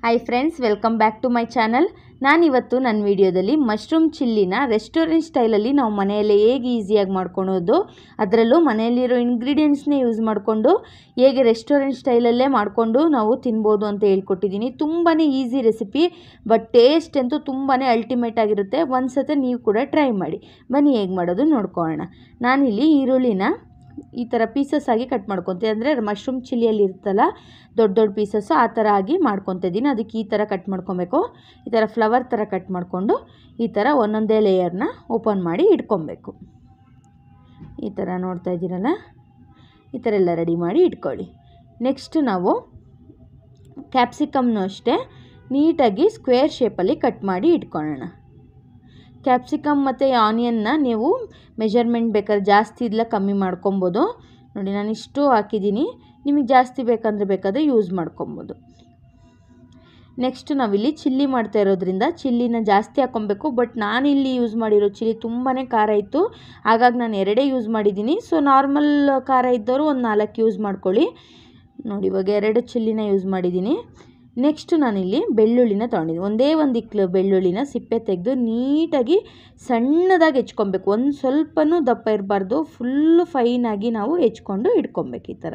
hi friends welcome back to my channel ನಾನಿವತ್ತು ನನ್ನ ವಿಡಿಯೋದಲ್ಲಿ ಮಶ್ರೂಮ್ ಚಿಲ್ಲಿನ ರೆಸ್ಟೋರೆಂಟ್ ಸ್ಟೈಲಲ್ಲಿ ನಾವು ಮನೆಯಲ್ಲೇ ಹೇಗೆ ಈಸಿಯಾಗಿ ಮಾಡ್ಕೊಳೋದು ಅದರಲ್ಲೂ ಮನೆಯಲ್ಲಿರೋ ಇಂಗ್ರೀಡಿಯೆಂಟ್ಸ್ನೇ ಯೂಸ್ ಮಾಡಿಕೊಂಡು ಹೇಗೆ ರೆಸ್ಟೋರೆಂಟ್ ಸ್ಟೈಲಲ್ಲೇ ಮಾಡಿಕೊಂಡು ನಾವು ತಿನ್ಬೋದು ಅಂತ ಹೇಳ್ಕೊಟ್ಟಿದ್ದೀನಿ ತುಂಬಾ ಈಸಿ ರೆಸಿಪಿ ಬಟ್ ಟೇಸ್ಟ್ ಅಂತೂ ತುಂಬಾ ಅಲ್ಟಿಮೇಟ್ ಆಗಿರುತ್ತೆ ಒಂದು ಸತಿ ನೀವು ಕೂಡ ಟ್ರೈ ಮಾಡಿ ಬನ್ನಿ ಹೇಗೆ ಮಾಡೋದು ನೋಡ್ಕೊಳ್ಳೋಣ ನಾನಿಲ್ಲಿ ಈರುಳ್ಳಿನ ಈ ಥರ ಪೀಸಸ್ ಆಗಿ ಕಟ್ ಮಾಡ್ಕೊತೀನಿ ಅಂದರೆ ಮಶ್ರೂಮ್ ಚಿಲ್ಲಿಯಲ್ಲಿ ಇರುತ್ತಲ್ಲ ದೊಡ್ಡ ದೊಡ್ಡ ಪೀಸಸ್ಸು ಆ ಥರ ಆಗಿ ಮಾಡ್ಕೊತಾ ಇದ್ದೀನಿ ಅದಕ್ಕೆ ಈ ಥರ ಕಟ್ ಮಾಡ್ಕೊಬೇಕು ಈ ಥರ ಫ್ಲವರ್ ಥರ ಕಟ್ ಮಾಡಿಕೊಂಡು ಈ ಥರ ಒಂದೊಂದೇ ಲೇಯರ್ನ ಓಪನ್ ಮಾಡಿ ಇಟ್ಕೊಬೇಕು ಈ ಥರ ನೋಡ್ತಾ ಇದ್ದೀರಲ್ಲ ಈ ಥರ ಎಲ್ಲ ರೆಡಿ ಮಾಡಿ ಇಟ್ಕೊಳ್ಳಿ ನೆಕ್ಸ್ಟ್ ನಾವು ಕ್ಯಾಪ್ಸಿಕಮ್ನು ಅಷ್ಟೇ ನೀಟಾಗಿ ಸ್ಕ್ವೇರ್ ಶೇಪಲ್ಲಿ ಕಟ್ ಮಾಡಿ ಇಟ್ಕೊಳ್ಳೋಣ ಕ್ಯಾಪ್ಸಿಕಮ್ ಮತ್ತು ಆನಿಯನ್ನ ನೀವು ಮೆಜರ್ಮೆಂಟ್ ಬೇಕಾದ್ರೆ ಜಾಸ್ತಿ ಇಲ್ಲ ಕಮ್ಮಿ ಮಾಡ್ಕೊಬೋದು ನೋಡಿ ನಾನು ಇಷ್ಟು ಹಾಕಿದ್ದೀನಿ ನಿಮಗೆ ಜಾಸ್ತಿ ಬೇಕಂದರೆ ಬೇಕಾದರೆ ಯೂಸ್ ಮಾಡ್ಕೊಬೋದು ನೆಕ್ಸ್ಟ್ ನಾವಿಲ್ಲಿ ಚಿಲ್ಲಿ ಮಾಡ್ತಾ ಇರೋದ್ರಿಂದ ಚಿಲ್ಲಿನ ಜಾಸ್ತಿ ಹಾಕ್ಕೊಬೇಕು ಬಟ್ ನಾನಿಲ್ಲಿ ಯೂಸ್ ಮಾಡಿರೋ ಚಿಲ್ಲಿ ತುಂಬಾ ಖಾರ ಇತ್ತು ಹಾಗಾಗಿ ನಾನು ಎರಡೇ ಯೂಸ್ ಮಾಡಿದ್ದೀನಿ ಸೊ ನಾರ್ಮಲ್ ಖಾರ ಇದ್ದವರು ಒಂದು ನಾಲ್ಕು ಯೂಸ್ ಮಾಡ್ಕೊಳ್ಳಿ ನೋಡಿ ಇವಾಗ ಎರಡು ಚಿಲ್ಲಿನ ಯೂಸ್ ಮಾಡಿದ್ದೀನಿ ನೆಕ್ಸ್ಟ್ ನಾನಿಲ್ಲಿ ಬೆಳ್ಳುಳ್ಳಿನ ತೊಗೊಂಡಿದ್ದೀನಿ ಒಂದೇ ಒಂದು ಇಕ್ಲು ಬೆಳ್ಳುಳ್ಳಿನ ಸಿಪ್ಪೆ ತೆಗೆದು ನೀಟಾಗಿ ಸಣ್ಣದಾಗಿ ಹೆಚ್ಕೊಬೇಕು ಒಂದು ಸ್ವಲ್ಪನೂ ದಪ್ಪ ಇರಬಾರ್ದು ಫುಲ್ಲು ಫೈನಾಗಿ ನಾವು ಹೆಚ್ಕೊಂಡು ಇಟ್ಕೊಬೇಕು ಈ ಥರ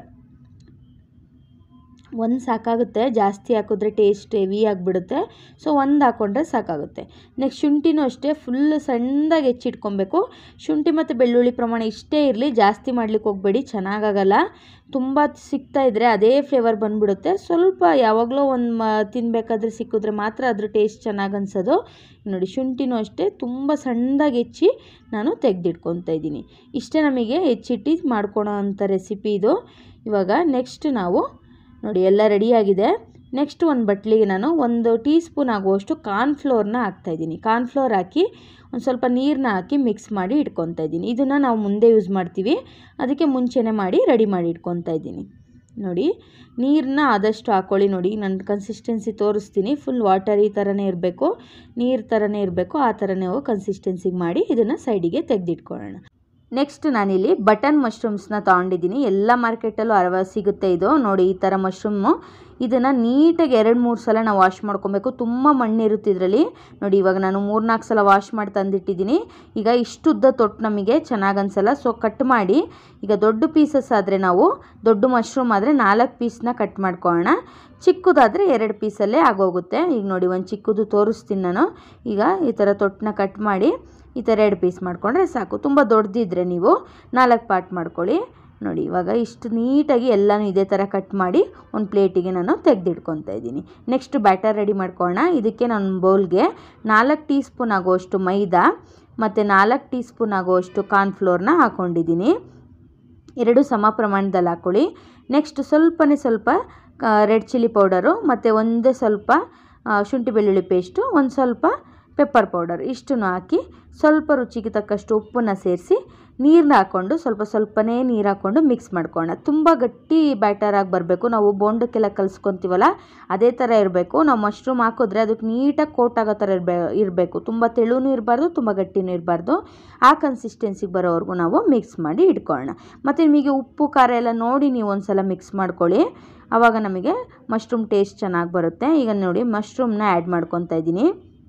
ಒಂದು ಸಾಕಾಗುತ್ತೆ ಜಾಸ್ತಿ ಹಾಕಿದ್ರೆ ಟೇಸ್ಟ್ ಹೆವಿ ಆಗಿಬಿಡುತ್ತೆ ಸೊ ಒಂದು ಹಾಕ್ಕೊಂಡ್ರೆ ಸಾಕಾಗುತ್ತೆ ನೆಕ್ಸ್ಟ್ ಶುಂಠಿನೂ ಅಷ್ಟೇ ಫುಲ್ ಸಣ್ಣದಾಗಿ ಹೆಚ್ಚಿಟ್ಕೊಬೇಕು ಶುಂಠಿ ಮತ್ತು ಬೆಳ್ಳುಳ್ಳಿ ಪ್ರಮಾಣ ಇಷ್ಟೇ ಇರಲಿ ಜಾಸ್ತಿ ಮಾಡ್ಲಿಕ್ಕೆ ಹೋಗಬೇಡಿ ಚೆನ್ನಾಗಾಗಲ್ಲ ತುಂಬ ಸಿಗ್ತಾ ಇದ್ದರೆ ಅದೇ ಫ್ಲೇವರ್ ಬಂದ್ಬಿಡುತ್ತೆ ಸ್ವಲ್ಪ ಯಾವಾಗಲೂ ಒಂದು ಮ ತಿನ್ನಬೇಕಾದ್ರೆ ಸಿಕ್ಕಿದ್ರೆ ಮಾತ್ರ ಅದ್ರ ಟೇಸ್ಟ್ ಚೆನ್ನಾಗಿ ಅನ್ಸೋದು ನೋಡಿ ಶುಂಠಿನೂ ಅಷ್ಟೇ ತುಂಬ ಸಣ್ಣದಾಗಿ ಹೆಚ್ಚಿ ನಾನು ತೆಗೆದಿಟ್ಕೊತಾ ಇದ್ದೀನಿ ಇಷ್ಟೇ ನಮಗೆ ಹೆಚ್ಚಿಟ್ಟು ಮಾಡ್ಕೊಳೋ ಅಂಥ ರೆಸಿಪಿ ಇದು ಇವಾಗ ನೆಕ್ಸ್ಟ್ ನಾವು ನೋಡಿ ಎಲ್ಲ ರೆಡಿಯಾಗಿದೆ ನೆಕ್ಸ್ಟ್ ಒಂದು ಬಟ್ಲಿಗೆ ನಾನು ಒಂದು ಟೀ ಸ್ಪೂನ್ ಆಗುವಷ್ಟು ಕಾರ್ನ್ಫ್ಲೋರ್ನ ಹಾಕ್ತಾಯಿದ್ದೀನಿ ಕಾರ್ನ್ಫ್ಲೋರ್ ಹಾಕಿ ಒಂದು ಸ್ವಲ್ಪ ನೀರನ್ನ ಹಾಕಿ ಮಿಕ್ಸ್ ಮಾಡಿ ಇಟ್ಕೊತಾ ಇದ್ದೀನಿ ಇದನ್ನು ನಾವು ಮುಂದೆ ಯೂಸ್ ಮಾಡ್ತೀವಿ ಅದಕ್ಕೆ ಮುಂಚೆನೇ ಮಾಡಿ ರೆಡಿ ಮಾಡಿ ಇಟ್ಕೊತಾ ಇದ್ದೀನಿ ನೋಡಿ ನೀರನ್ನ ಆದಷ್ಟು ಹಾಕ್ಕೊಳ್ಳಿ ನೋಡಿ ನನ್ನ ಕನ್ಸಿಸ್ಟೆನ್ಸಿ ತೋರಿಸ್ತೀನಿ ಫುಲ್ ವಾಟರ್ ಈ ಥರನೇ ಇರಬೇಕು ನೀರು ಥರನೇ ಇರಬೇಕು ಆ ಥರನೇ ಕನ್ಸಿಸ್ಟೆನ್ಸಿಗೆ ಮಾಡಿ ಇದನ್ನು ಸೈಡಿಗೆ ತೆಗೆದಿಟ್ಕೊಳ್ಳೋಣ ನೆಕ್ಸ್ಟ್ ನಾನಿಲ್ಲಿ ಬಟನ್ ಮಶ್ರೂಮ್ಸ್ನ ತೊಗೊಂಡಿದ್ದೀನಿ ಎಲ್ಲ ಮಾರ್ಕೆಟಲ್ಲೂ ಅರವ ಸಿಗುತ್ತೆ ಇದು ನೋಡಿ ಈ ಥರ ಮಶ್ರೂಮು ಇದನ್ನು ನೀಟಾಗಿ ಎರಡು ಮೂರು ಸಲ ನಾವು ವಾಶ್ ಮಾಡ್ಕೊಬೇಕು ತುಂಬ ಮಣ್ಣಿರುತ್ತೆ ಇದರಲ್ಲಿ ನೋಡಿ ಇವಾಗ ನಾನು ಮೂರು ನಾಲ್ಕು ಸಲ ವಾಶ್ ಮಾಡಿ ತಂದಿಟ್ಟಿದ್ದೀನಿ ಈಗ ಇಷ್ಟುದ್ದ ತೊಟ್ಟು ನಮಗೆ ಚೆನ್ನಾಗಿ ಅನಿಸಲ್ಲ ಸೊ ಕಟ್ ಮಾಡಿ ಈಗ ದೊಡ್ಡ ಪೀಸಸ್ ಆದರೆ ನಾವು ದೊಡ್ಡ ಮಶ್ರೂಮ್ ಆದರೆ ನಾಲ್ಕು ಪೀಸ್ನ ಕಟ್ ಮಾಡ್ಕೊಳ್ಳೋಣ ಚಿಕ್ಕದಾದರೆ ಎರಡು ಪೀಸಲ್ಲೇ ಆಗೋಗುತ್ತೆ ಈಗ ನೋಡಿ ಒಂದು ಚಿಕ್ಕದು ತೋರಿಸ್ತೀನಿ ನಾನು ಈಗ ಈ ಥರ ತೊಟ್ಟನ್ನ ಕಟ್ ಮಾಡಿ ಈ ಥರ ಎರಡು ಪೀಸ್ ಮಾಡಿಕೊಂಡ್ರೆ ಸಾಕು ತುಂಬ ದೊಡ್ಡದಿದ್ದರೆ ನೀವು ನಾಲ್ಕು ಪಾರ್ಟ್ ಮಾಡ್ಕೊಳ್ಳಿ ನೋಡಿ ಇವಾಗ ಇಷ್ಟು ನೀಟಾಗಿ ಎಲ್ಲನೂ ಇದೇ ಥರ ಕಟ್ ಮಾಡಿ ಒಂದು ಪ್ಲೇಟಿಗೆ ನಾನು ತೆಗೆದಿಟ್ಕೊತಾ ಇದ್ದೀನಿ ನೆಕ್ಸ್ಟ್ ಬ್ಯಾಟರ್ ರೆಡಿ ಮಾಡ್ಕೊಳ್ಳೋಣ ಇದಕ್ಕೆ ನಾನು ಬೌಲ್ಗೆ ನಾಲ್ಕು ಟೀ ಸ್ಪೂನ್ ಆಗೋಷ್ಟು ಮೈದಾ ಮತ್ತು ನಾಲ್ಕು ಟೀ ಸ್ಪೂನ್ ಆಗೋಷ್ಟು ಕಾರ್ನ್ಫ್ಲೋರ್ನ ಹಾಕ್ಕೊಂಡಿದ್ದೀನಿ ಎರಡು ಸಮ ಪ್ರಮಾಣದಲ್ಲಿ ಹಾಕ್ಕೊಳ್ಳಿ ನೆಕ್ಸ್ಟ್ ಸ್ವಲ್ಪನೇ ಸ್ವಲ್ಪ ರೆಡ್ ಚಿಲ್ಲಿ ಪೌಡರು ಮತ್ತು ಒಂದೇ ಸ್ವಲ್ಪ ಶುಂಠಿ ಬೆಳ್ಳುಳ್ಳಿ ಪೇಸ್ಟು ಒಂದು ಸ್ವಲ್ಪ ಪೆಪ್ಪರ್ ಪೌಡರ್ ಇಷ್ಟನ್ನು ಹಾಕಿ ಸ್ವಲ್ಪ ರುಚಿಗೆ ತಕ್ಕಷ್ಟು ಉಪ್ಪನ್ನು ಸೇರಿಸಿ ನೀರನ್ನ ಹಾಕ್ಕೊಂಡು ಸ್ವಲ್ಪ ಸ್ವಲ್ಪನೇ ನೀರು ಹಾಕ್ಕೊಂಡು ಮಿಕ್ಸ್ ಮಾಡ್ಕೊಳ್ಳೋಣ ತುಂಬ ಗಟ್ಟಿ ಬ್ಯಾಟರಾಗಿ ಬರಬೇಕು ನಾವು ಬೋಂಡಕ್ಕೆಲ್ಲ ಕಲಿಸ್ಕೊತೀವಲ್ಲ ಅದೇ ಥರ ಇರಬೇಕು ನಾವು ಮಶ್ರೂಮ್ ಹಾಕಿದ್ರೆ ಅದಕ್ಕೆ ನೀಟಾಗಿ ಕೋಟ್ ಆಗೋ ಥರ ಇರಬೇ ಇರಬೇಕು ತುಂಬ ತೆಳುನೂ ಇರಬಾರ್ದು ತುಂಬ ಗಟ್ಟಿನೂ ಇರಬಾರ್ದು ಆ ಕನ್ಸಿಸ್ಟೆನ್ಸಿಗೆ ಬರೋವರೆಗೂ ನಾವು ಮಿಕ್ಸ್ ಮಾಡಿ ಇಟ್ಕೊಳ್ಳೋಣ ಮತ್ತು ನಿಮಗೆ ಉಪ್ಪು ಖಾರ ಎಲ್ಲ ನೋಡಿ ನೀವು ಒಂದು ಸಲ ಮಿಕ್ಸ್ ಮಾಡ್ಕೊಳ್ಳಿ ಆವಾಗ ನಮಗೆ ಮಶ್ರೂಮ್ ಟೇಸ್ಟ್ ಚೆನ್ನಾಗಿ ಬರುತ್ತೆ ಈಗ ನೋಡಿ ಮಶ್ರೂಮ್ನ ಆ್ಯಡ್ ಮಾಡ್ಕೊತಾ ಇದ್ದೀನಿ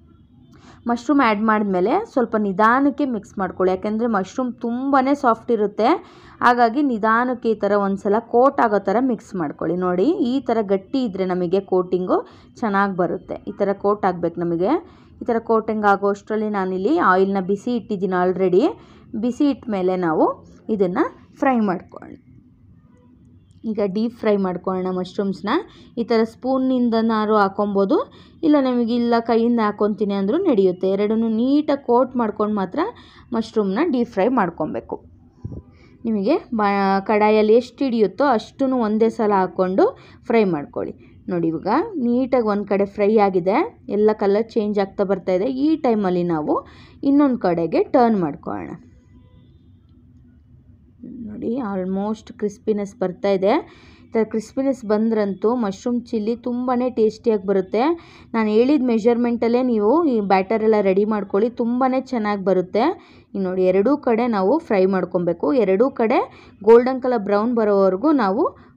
ಮಶ್ರೂಮ್ ಆ್ಯಡ್ ಮಾಡಿದ್ಮೇಲೆ ಸ್ವಲ್ಪ ನಿಧಾನಕ್ಕೆ ಮಿಕ್ಸ್ ಮಾಡ್ಕೊಳ್ಳಿ ಯಾಕೆಂದರೆ ಮಶ್ರೂಮ್ ತುಂಬಾ ಸಾಫ್ಟ್ ಇರುತ್ತೆ ಹಾಗಾಗಿ ನಿಧಾನಕ್ಕೆ ಈ ಥರ ಒಂದು ಸಲ ಕೋಟ್ ಆಗೋ ಥರ ಮಿಕ್ಸ್ ಮಾಡ್ಕೊಳ್ಳಿ ನೋಡಿ ಈ ಥರ ಗಟ್ಟಿ ಇದ್ದರೆ ನಮಗೆ ಕೋಟಿಂಗು ಚೆನ್ನಾಗಿ ಬರುತ್ತೆ ಈ ಥರ ಕೋಟ್ ಆಗಬೇಕು ನಮಗೆ ಈ ಥರ ಕೋಟಿಂಗ್ ಆಗೋ ಅಷ್ಟರಲ್ಲಿ ನಾನಿಲ್ಲಿ ಆಯಿಲ್ನ ಬಿಸಿ ಇಟ್ಟಿದ್ದೀನಿ ಆಲ್ರೆಡಿ ಬಿಸಿ ಇಟ್ಟ ಮೇಲೆ ನಾವು ಇದನ್ನು ಫ್ರೈ ಮಾಡ್ಕೊಳ್ಳೋಣ ಈಗ ಡೀಪ್ ಫ್ರೈ ಮಾಡ್ಕೊಳ್ಳೋಣ ಮಶ್ರೂಮ್ಸ್ನ ಈ ಥರ ಸ್ಪೂನಿಂದನಾರು ಹಾಕೊಬೋದು ಇಲ್ಲ ನಮಗೆ ಇಲ್ಲ ಕೈಯಿಂದ ಹಾಕ್ಕೊತೀನಿ ಅಂದರೂ ನಡೆಯುತ್ತೆ ಎರಡನ್ನೂ ನೀಟಾಗಿ ಕೋಟ್ ಮಾಡ್ಕೊಂಡು ಮಾತ್ರ ಮಶ್ರೂಮ್ನ ಡೀಪ್ ಫ್ರೈ ಮಾಡ್ಕೊಬೇಕು ನಿಮಗೆ ಬ ಕಡಾಯಲ್ಲಿ ಎಷ್ಟು ಹಿಡಿಯುತ್ತೋ ಅಷ್ಟೂ ಒಂದೇ ಸಲ ಹಾಕ್ಕೊಂಡು ಫ್ರೈ ಮಾಡ್ಕೊಳ್ಳಿ ನೋಡಿ ಇವಾಗ ನೀಟಾಗಿ ಒಂದು ಕಡೆ ಫ್ರೈ ಆಗಿದೆ ಎಲ್ಲ ಕಲರ್ ಚೇಂಜ್ ಆಗ್ತಾ ಬರ್ತಾ ಇದೆ ಈ ಟೈಮಲ್ಲಿ ನಾವು ಇನ್ನೊಂದು ಕಡೆಗೆ ಟರ್ನ್ ಮಾಡ್ಕೊಳ್ಳೋಣ ನೋಡಿ ಆಲ್ಮೋಸ್ಟ್ ಕ್ರಿಸ್ಪಿನೆಸ್ ಬರ್ತಾ ಇದೆ ಈ ಥರ ಕ್ರಿಸ್ಪಿನೆಸ್ ಬಂದ್ರಂತೂ ಮಶ್ರೂಮ್ ಚಿಲ್ಲಿ ತುಂಬಾ ಟೇಸ್ಟಿಯಾಗಿ ಬರುತ್ತೆ ನಾನು ಹೇಳಿದ ಮೆಷರ್ಮೆಂಟಲ್ಲೇ ನೀವು ಈ ಬ್ಯಾಟರ್ ಎಲ್ಲ ರೆಡಿ ಮಾಡ್ಕೊಳ್ಳಿ ತುಂಬಾ ಚೆನ್ನಾಗಿ ಬರುತ್ತೆ ಈಗ ನೋಡಿ ಎರಡೂ ಕಡೆ ನಾವು ಫ್ರೈ ಮಾಡ್ಕೊಬೇಕು ಎರಡೂ ಕಡೆ ಗೋಲ್ಡನ್ ಕಲರ್ ಬ್ರೌನ್ ಬರೋವರೆಗೂ ನಾವು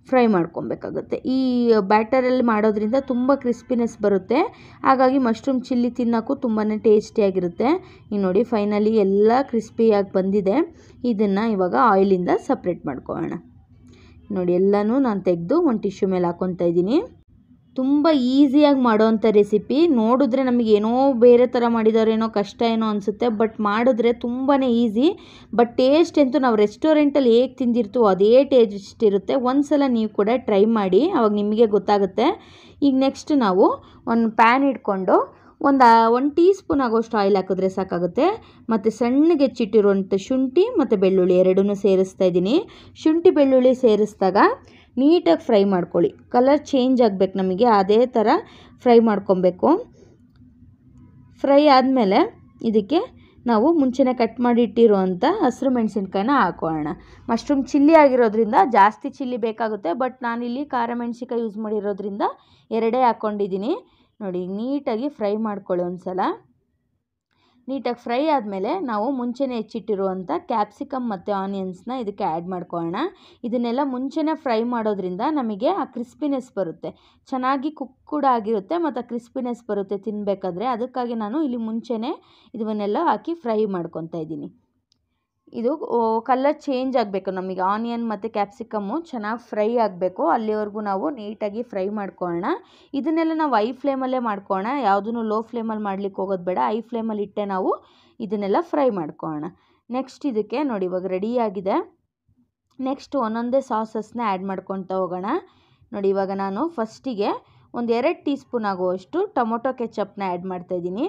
ಫ್ರೈ ಮಾಡ್ಕೊಬೇಕಾಗುತ್ತೆ ಈ ಬ್ಯಾಟರಲ್ಲಿ ಮಾಡೋದ್ರಿಂದ ತುಂಬ ಕ್ರಿಸ್ಪಿನೆಸ್ ಬರುತ್ತೆ ಹಾಗಾಗಿ ಮಶ್ರೂಮ್ ಚಿಲ್ಲಿ ತಿನ್ನೋಕ್ಕೂ ತುಂಬಾ ಟೇಸ್ಟಿಯಾಗಿರುತ್ತೆ ಈಗ ನೋಡಿ ಫೈನಲಿ ಎಲ್ಲ ಕ್ರಿಸ್ಪಿಯಾಗಿ ಬಂದಿದೆ ಇದನ್ನು ಇವಾಗ ಆಯಿಲಿಂದ ಸಪ್ರೇಟ್ ಮಾಡ್ಕೊಳ್ಳೋಣ ನೋಡಿ ಎಲ್ಲನೂ ನಾನು ತೆಗೆದು ಒಂದು ಟಿಶ್ಯೂ ಮೇಲೆ ಹಾಕ್ಕೊತಾ ಇದ್ದೀನಿ ತುಂಬ ಈಸಿಯಾಗಿ ಮಾಡೋವಂಥ ರೆಸಿಪಿ ನೋಡಿದ್ರೆ ನಮಗೆ ಏನೋ ಬೇರೆ ಥರ ಮಾಡಿದಾರೇನೋ ಕಷ್ಟ ಏನೋ ಅನಿಸುತ್ತೆ ಬಟ್ ಮಾಡಿದ್ರೆ ತುಂಬಾ ಈಸಿ ಬಟ್ ಟೇಸ್ಟ್ ಅಂತೂ ನಾವು ರೆಸ್ಟೋರೆಂಟಲ್ಲಿ ಹೇಗೆ ತಿಂದಿರ್ತೀವೋ ಅದೇ ಟೇಸ್ಟ್ ಇರುತ್ತೆ ಒಂದು ಸಲ ನೀವು ಕೂಡ ಟ್ರೈ ಮಾಡಿ ಅವಾಗ ನಿಮಗೆ ಗೊತ್ತಾಗುತ್ತೆ ಈಗ ನೆಕ್ಸ್ಟ್ ನಾವು ಒಂದು ಪ್ಯಾನ್ ಇಟ್ಕೊಂಡು ಒಂದು ಒಂದು ಟೀ ಸ್ಪೂನ್ ಆಗೋಷ್ಟು ಆಯಿಲ್ ಹಾಕಿದ್ರೆ ಸಾಕಾಗುತ್ತೆ ಮತ್ತು ಸಣ್ಣಗೆ ಹೆಚ್ಚಿಟ್ಟಿರುವಂಥ ಶುಂಠಿ ಮತ್ತು ಬೆಳ್ಳುಳ್ಳಿ ಎರಡನ್ನೂ ಸೇರಿಸ್ತಾ ಇದ್ದೀನಿ ಶುಂಠಿ ಬೆಳ್ಳುಳ್ಳಿ ಸೇರಿಸಿದಾಗ ನೀಟಾಗಿ ಫ್ರೈ ಮಾಡ್ಕೊಳ್ಳಿ ಕಲರ್ ಚೇಂಜ್ ಆಗಬೇಕು ನಮಗೆ ಅದೇ ಥರ ಫ್ರೈ ಮಾಡ್ಕೊಬೇಕು ಫ್ರೈ ಆದಮೇಲೆ ಇದಕ್ಕೆ ನಾವು ಮುಂಚೆನೇ ಕಟ್ ಮಾಡಿ ಇಟ್ಟಿರುವಂಥ ಹಸಿರು ಮೆಣಸಿನ್ಕಾಯಿನ ಹಾಕೋಣ ಮಶ್ರೂಮ್ ಚಿಲ್ಲಿ ಆಗಿರೋದ್ರಿಂದ ಜಾಸ್ತಿ ಚಿಲ್ಲಿ ಬೇಕಾಗುತ್ತೆ ಬಟ್ ನಾನಿಲ್ಲಿ ಖಾರ ಮೆಣಸಿನ್ಕಾಯಿ ಯೂಸ್ ಮಾಡಿರೋದ್ರಿಂದ ಎರಡೇ ಹಾಕ್ಕೊಂಡಿದ್ದೀನಿ ನೋಡಿ ನೀಟಾಗಿ ಫ್ರೈ ಮಾಡ್ಕೊಳ್ಳಿ ಒಂದು ಸಲ ನೀಟಾಗಿ ಫ್ರೈ ಆದಮೇಲೆ ನಾವು ಮುಂಚೆನೇ ಹೆಚ್ಚಿಟ್ಟಿರುವಂಥ ಕ್ಯಾಪ್ಸಿಕಮ್ ಮತ್ತು ಆನಿಯನ್ಸ್ನ ಇದಕ್ಕೆ ಆ್ಯಡ್ ಮಾಡ್ಕೊಳ್ಳೋಣ ಇದನ್ನೆಲ್ಲ ಮುಂಚೆನೇ ಫ್ರೈ ಮಾಡೋದ್ರಿಂದ ನಮಗೆ ಆ ಕ್ರಿಸ್ಪಿನೆಸ್ ಬರುತ್ತೆ ಚೆನ್ನಾಗಿ ಕುಕ್ ಕೂಡ ಆಗಿರುತ್ತೆ ಮತ್ತು ಆ ಕ್ರಿಸ್ಪಿನೆಸ್ ಬರುತ್ತೆ ತಿನ್ನಬೇಕಾದ್ರೆ ಅದಕ್ಕಾಗಿ ನಾನು ಇಲ್ಲಿ ಮುಂಚೆನೇ ಇದನ್ನೆಲ್ಲ ಹಾಕಿ ಫ್ರೈ ಮಾಡ್ಕೊತಾ ಇದ್ದೀನಿ ಇದು ಕಲರ್ ಚೇಂಜ್ ಆಗಬೇಕು ನಮಗೆ ಆನಿಯನ್ ಮತ್ತು ಕ್ಯಾಪ್ಸಿಕಮ್ಮು ಚೆನ್ನಾಗಿ ಫ್ರೈ ಆಗಬೇಕು ಅಲ್ಲಿವರೆಗೂ ನಾವು ನೀಟಾಗಿ ಫ್ರೈ ಮಾಡ್ಕೊಳ್ಳೋಣ ಇದನ್ನೆಲ್ಲ ನಾವು ಐ ಫ್ಲೇಮಲ್ಲೇ ಮಾಡ್ಕೊಳ್ಳೋಣ ಯಾವುದೂ ಲೋ ಫ್ಲೇಮಲ್ಲಿ ಮಾಡ್ಲಿಕ್ಕೆ ಹೋಗೋದು ಬೇಡ ಐ ಫ್ಲೇಮಲ್ಲಿ ಇಟ್ಟೆ ನಾವು ಇದನ್ನೆಲ್ಲ ಫ್ರೈ ಮಾಡ್ಕೊಳ್ಳೋಣ ನೆಕ್ಸ್ಟ್ ಇದಕ್ಕೆ ನೋಡಿ ಇವಾಗ ರೆಡಿಯಾಗಿದೆ ನೆಕ್ಸ್ಟ್ ಒಂದೊಂದೇ ಸಾಸಸ್ನ ಆ್ಯಡ್ ಮಾಡ್ಕೊತಾ ಹೋಗೋಣ ನೋಡಿ ಇವಾಗ ನಾನು ಫಸ್ಟಿಗೆ ಒಂದು ಎರಡು ಟೀ ಸ್ಪೂನ್ ಆಗುವಷ್ಟು ಟೊಮೊಟೊ ಕೆಚಪ್ನ ಆ್ಯಡ್ ಮಾಡ್ತಾಯಿದ್ದೀನಿ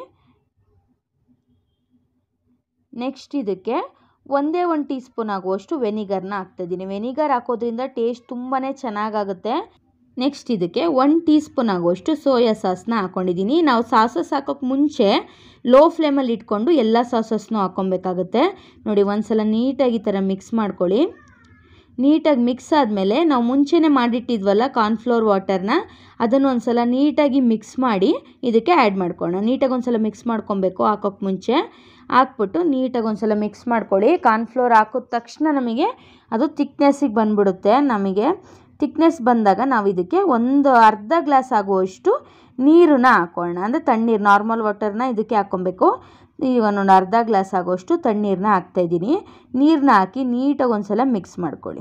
ನೆಕ್ಸ್ಟ್ ಇದಕ್ಕೆ ಒಂದೇ ಒಂದು ಟೀ ಸ್ಪೂನ್ ಆಗುವಷ್ಟು ವೆನಿಗರ್ನ ಹಾಕ್ತಾಯಿದ್ದೀನಿ ವೆನಿಗರ್ ಹಾಕೋದ್ರಿಂದ ಟೇಸ್ಟ್ ತುಂಬಾ ಚೆನ್ನಾಗಾಗುತ್ತೆ ನೆಕ್ಸ್ಟ್ ಇದಕ್ಕೆ ಒನ್ ಟೀ ಸ್ಪೂನ್ ಆಗುವಷ್ಟು ಸೋಯಾ ಸಾಸ್ನ ಹಾಕ್ಕೊಂಡಿದ್ದೀನಿ ನಾವು ಸಾಸಸ್ ಹಾಕೋಕ್ಕೆ ಮುಂಚೆ ಲೋ ಫ್ಲೇಮಲ್ಲಿ ಇಟ್ಕೊಂಡು ಎಲ್ಲ ಸಾಸಸ್ನೂ ಹಾಕ್ಕೊಬೇಕಾಗುತ್ತೆ ನೋಡಿ ಒಂದು ಸಲ ನೀಟಾಗಿ ಈ ಥರ ಮಿಕ್ಸ್ ಮಾಡ್ಕೊಳ್ಳಿ ನೀಟಾಗಿ ಮಿಕ್ಸ್ ಆದಮೇಲೆ ನಾವು ಮುಂಚೆನೇ ಮಾಡಿಟ್ಟಿದ್ವಲ್ಲ ಕಾರ್ನ್ಫ್ಲೋರ್ ವಾಟರ್ನ ಅದನ್ನು ಒಂದು ಸಲ ನೀಟಾಗಿ ಮಿಕ್ಸ್ ಮಾಡಿ ಇದಕ್ಕೆ ಆ್ಯಡ್ ಮಾಡ್ಕೊಳ್ಳೋಣ ನೀಟಾಗಿ ಒಂದು ಸಲ ಮಿಕ್ಸ್ ಮಾಡ್ಕೊಬೇಕು ಹಾಕೋಕ್ಕೆ ಮುಂಚೆ ಹಾಕ್ಬಿಟ್ಟು ನೀಟಾಗಿ ಒಂದು ಸಲ ಮಿಕ್ಸ್ ಮಾಡ್ಕೊಳ್ಳಿ ಕಾರ್ನ್ಫ್ಲೋರ್ ಹಾಕಿದ ತಕ್ಷಣ ನಮಗೆ ಅದು ತಿಕ್ನೆಸ್ಸಿಗೆ ಬಂದ್ಬಿಡುತ್ತೆ ನಮಗೆ ತಿಕ್ನೆಸ್ ಬಂದಾಗ ನಾವು ಇದಕ್ಕೆ ಒಂದು ಅರ್ಧ ಗ್ಲಾಸ್ ಆಗುವಷ್ಟು ನೀರನ್ನ ಹಾಕೋಣ ಅಂದರೆ ತಣ್ಣೀರು ನಾರ್ಮಲ್ ವಾಟರ್ನ ಇದಕ್ಕೆ ಹಾಕ್ಕೊಬೇಕು ಈಗ ಒಂದು ಅರ್ಧ ಗ್ಲಾಸ್ ಆಗೋಷ್ಟು ತಣ್ಣೀರನ್ನ ಹಾಕ್ತಾಯಿದ್ದೀನಿ ನೀರನ್ನ ಹಾಕಿ ನೀಟಾಗಿ ಒಂದು ಸಲ ಮಿಕ್ಸ್ ಮಾಡ್ಕೊಳ್ಳಿ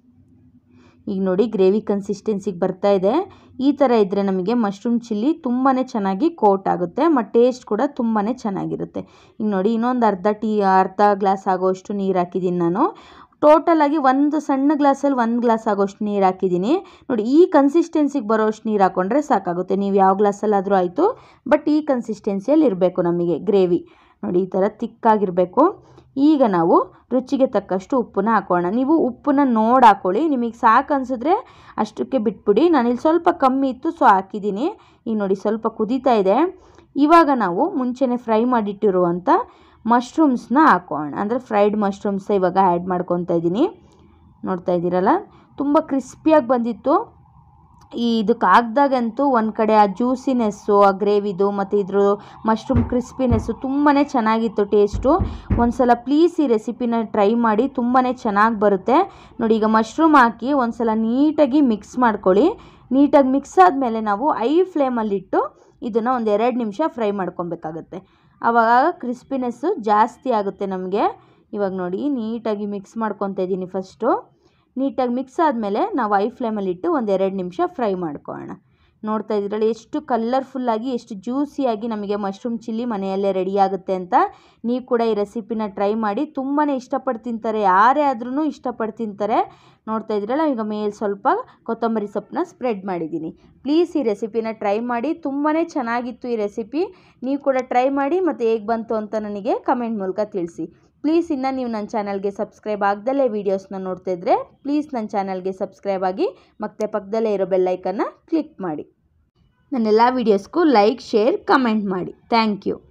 ಈಗ ನೋಡಿ ಗ್ರೇವಿ ಕನ್ಸಿಸ್ಟೆನ್ಸಿಗೆ ಬರ್ತಾ ಇದೆ ಈ ಥರ ಇದ್ದರೆ ನಮಗೆ ಮಶ್ರೂಮ್ ಚಿಲ್ಲಿ ತುಂಬಾ ಚೆನ್ನಾಗಿ ಕೋಟ್ ಆಗುತ್ತೆ ಮತ್ತು ಟೇಸ್ಟ್ ಕೂಡ ತುಂಬಾ ಚೆನ್ನಾಗಿರುತ್ತೆ ಈಗ ನೋಡಿ ಇನ್ನೊಂದು ಅರ್ಧ ಟೀ ಅರ್ಧ ಗ್ಲಾಸ್ ಆಗೋಷ್ಟು ನೀರು ಹಾಕಿದ್ದೀನಿ ನಾನು ಟೋಟಲಾಗಿ ಒಂದು ಸಣ್ಣ ಗ್ಲಾಸಲ್ಲಿ ಒಂದು ಗ್ಲಾಸ್ ಆಗೋಷ್ಟು ನೀರು ಹಾಕಿದ್ದೀನಿ ನೋಡಿ ಈ ಕನ್ಸಿಸ್ಟೆನ್ಸಿಗೆ ಬರೋಷ್ಟು ನೀರು ಹಾಕ್ಕೊಂಡ್ರೆ ಸಾಕಾಗುತ್ತೆ ನೀವು ಯಾವ ಗ್ಲಾಸಲ್ಲಾದರೂ ಆಯಿತು ಬಟ್ ಈ ಕನ್ಸಿಸ್ಟೆನ್ಸಿಯಲ್ಲಿ ಇರಬೇಕು ನಮಗೆ ಗ್ರೇವಿ ನೋಡಿ ಈ ಥರ ತಿಕ್ಕಾಗಿರಬೇಕು ಈಗ ನಾವು ರುಚಿಗೆ ತಕ್ಕಷ್ಟು ಉಪ್ಪನ್ನ ಹಾಕೋಣ ನೀವು ಉಪ್ಪನ್ನ ನೋಡಿ ಹಾಕ್ಕೊಳ್ಳಿ ನಿಮಗೆ ಸಾಕು ಅನಿಸಿದ್ರೆ ಅಷ್ಟಕ್ಕೆ ಬಿಟ್ಬಿಡಿ ನಾನಿಲ್ಲಿ ಸ್ವಲ್ಪ ಕಮ್ಮಿ ಇತ್ತು ಸೊ ಹಾಕಿದ್ದೀನಿ ಈಗ ನೋಡಿ ಸ್ವಲ್ಪ ಕುದೀತಾ ಇದೆ ಇವಾಗ ನಾವು ಮುಂಚೆನೇ ಫ್ರೈ ಮಾಡಿಟ್ಟಿರುವಂಥ ಮಶ್ರೂಮ್ಸ್ನ ಹಾಕೋಣ ಅಂದರೆ ಫ್ರೈಡ್ ಮಶ್ರೂಮ್ಸ್ ಇವಾಗ ಆ್ಯಡ್ ಮಾಡ್ಕೊತಾ ಇದ್ದೀನಿ ನೋಡ್ತಾ ಇದ್ದೀರಲ್ಲ ತುಂಬ ಕ್ರಿಸ್ಪಿಯಾಗಿ ಬಂದಿತ್ತು ಈ ಇದಕ್ಕೆ ಹಾಕ್ದಾಗಂತೂ ಒಂದು ಕಡೆ ಆ ಜ್ಯೂಸಿನೆಸ್ಸು ಆ ಗ್ರೇವಿದು ಮತ್ತು ಇದ್ರ ಮಶ್ರೂಮ್ ಕ್ರಿಸ್ಪಿನೆಸ್ಸು ತುಂಬಾ ಚೆನ್ನಾಗಿತ್ತು ಟೇಸ್ಟು ಒಂದು ಸಲ ಪ್ಲೀಸ್ ಈ ರೆಸಿಪಿನ ಟ್ರೈ ಮಾಡಿ ತುಂಬಾ ಚೆನ್ನಾಗಿ ಬರುತ್ತೆ ನೋಡಿ ಈಗ ಮಶ್ರೂಮ್ ಹಾಕಿ ಒಂದು ಸಲ ನೀಟಾಗಿ ಮಿಕ್ಸ್ ಮಾಡ್ಕೊಳ್ಳಿ ನೀಟಾಗಿ ಮಿಕ್ಸ್ ಆದಮೇಲೆ ನಾವು ಐ ಫ್ಲೇಮಲ್ಲಿಟ್ಟು ಇದನ್ನು ಒಂದು ಎರಡು ನಿಮಿಷ ಫ್ರೈ ಮಾಡ್ಕೊಬೇಕಾಗತ್ತೆ ಆವಾಗ ಕ್ರಿಸ್ಪಿನೆಸ್ಸು ಜಾಸ್ತಿ ಆಗುತ್ತೆ ನಮಗೆ ಇವಾಗ ನೋಡಿ ನೀಟಾಗಿ ಮಿಕ್ಸ್ ಮಾಡ್ಕೊತಾ ಇದ್ದೀನಿ ಫಸ್ಟು ನೀಟಾಗಿ ಮಿಕ್ಸ್ ಆದಮೇಲೆ ನಾವು ಐ ಫ್ಲೇಮಲ್ಲಿಟ್ಟು ಒಂದು ಎರಡು ನಿಮಿಷ ಫ್ರೈ ಮಾಡ್ಕೊಳ್ಳೋಣ ನೋಡ್ತಾ ಇದ್ದೀರಲ್ಲ ಎಷ್ಟು ಕಲರ್ಫುಲ್ಲಾಗಿ ಎಷ್ಟು ಜ್ಯೂಸಿಯಾಗಿ ನಮಗೆ ಮಶ್ರೂಮ್ ಚಿಲ್ಲಿ ಮನೆಯಲ್ಲೇ ರೆಡಿ ಆಗುತ್ತೆ ಅಂತ ನೀವು ಕೂಡ ಈ ರೆಸಿಪಿನ ಟ್ರೈ ಮಾಡಿ ತುಂಬಾ ಇಷ್ಟಪಟ್ಟು ತಿಂತಾರೆ ಯಾರೇ ಆದ್ರೂ ಇಷ್ಟಪಟ್ಟು ತಿಂತಾರೆ ನೋಡ್ತಾ ಇದ್ದೀರಲ್ಲ ಈಗ ಮೇಲೆ ಸ್ವಲ್ಪ ಕೊತ್ತಂಬರಿ ಸೊಪ್ಪನ್ನ ಸ್ಪ್ರೆಡ್ ಮಾಡಿದ್ದೀನಿ ಪ್ಲೀಸ್ ಈ ರೆಸಿಪಿನ ಟ್ರೈ ಮಾಡಿ ತುಂಬಾ ಚೆನ್ನಾಗಿತ್ತು ಈ ರೆಸಿಪಿ ನೀವು ಕೂಡ ಟ್ರೈ ಮಾಡಿ ಮತ್ತು ಹೇಗೆ ಬಂತು ಅಂತ ನನಗೆ ಕಮೆಂಟ್ ಮೂಲಕ ತಿಳಿಸಿ ಪ್ಲೀಸ್ ಇನ್ನು ನೀವು ನನ್ನ ಚಾನಲ್ಗೆ ಸಬ್ಸ್ಕ್ರೈಬ್ ಆಗ್ದಲೇ ವೀಡಿಯೋಸ್ನ ನೋಡ್ತಾ ಇದ್ದರೆ ಪ್ಲೀಸ್ ನನ್ನ ಚಾನಲ್ಗೆ ಸಬ್ಸ್ಕ್ರೈಬ್ ಆಗಿ ಮತ್ತು ಪಕ್ಕದಲ್ಲೇ ಇರೋ ಬೆಲ್ಲೈಕನ್ನ ಕ್ಲಿಕ್ ಮಾಡಿ ನನ್ನೆಲ್ಲ ವೀಡಿಯೋಸ್ಗೂ ಲೈಕ್ ಶೇರ್ ಕಮೆಂಟ್ ಮಾಡಿ ಥ್ಯಾಂಕ್ ಯು